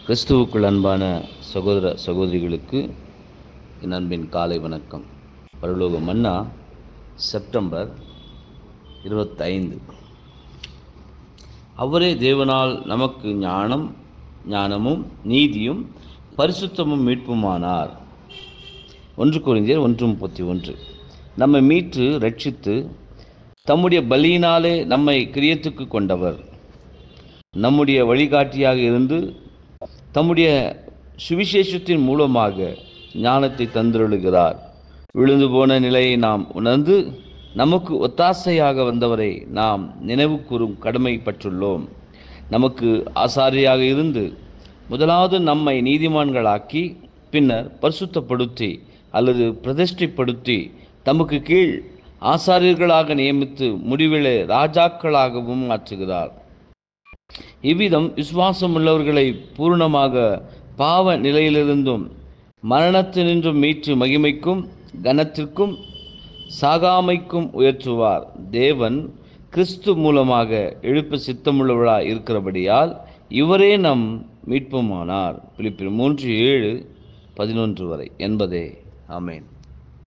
கிறிஸ்துவுக்குள் அன்பான சகோதர சகோதரிகளுக்கு என் அன்பின் காலை வணக்கம் பரலோக மன்னா செப்டம்பர் இருபத்தைந்து அவரே தேவனால் நமக்கு ஞானம் ஞானமும் நீதியும் பரிசுத்தமும் மீட்புமானார் ஒன்று குறிந்தியர் ஒன்று முப்பத்தி ஒன்று நம்மை மீட்டு ரட்சித்து தம்முடைய பலியினாலே நம்மை கிரியத்துக்கு கொண்டவர் நம்முடைய வழிகாட்டியாக இருந்து தம்முடைய சுவிசேஷத்தின் மூலமாக ஞானத்தை தந்திருளுகிறார் விழுந்து போன நிலையை நாம் உணர்ந்து நமக்கு ஒத்தாசையாக வந்தவரை நாம் நினைவு கூறும் கடமைப்பட்டுள்ளோம் நமக்கு ஆசாரியாக இருந்து முதலாவது நம்மை நீதிமான்களாக்கி பின்னர் பரிசுத்தப்படுத்தி அல்லது பிரதிஷ்டைப்படுத்தி தமக்கு கீழ் ஆசாரியர்களாக நியமித்து முடிவிலே ராஜாக்களாகவும் மாற்றுகிறார் இவ்விதம் விசுவாசம் உள்ளவர்களை பூர்ணமாக பாவ நிலையிலிருந்தும் மரணத்தினின்றும் மீட்டு மகிமைக்கும் கனத்திற்கும் சாகாமைக்கும் உயர்த்துவார் தேவன் கிறிஸ்து மூலமாக எழுப்ப சித்தமுள்ளவராய் இருக்கிறபடியால் இவரே நம் மீட்புமானார் பிலிப்பில் மூன்று ஏழு பதினொன்று வரை என்பதே ஆமேன்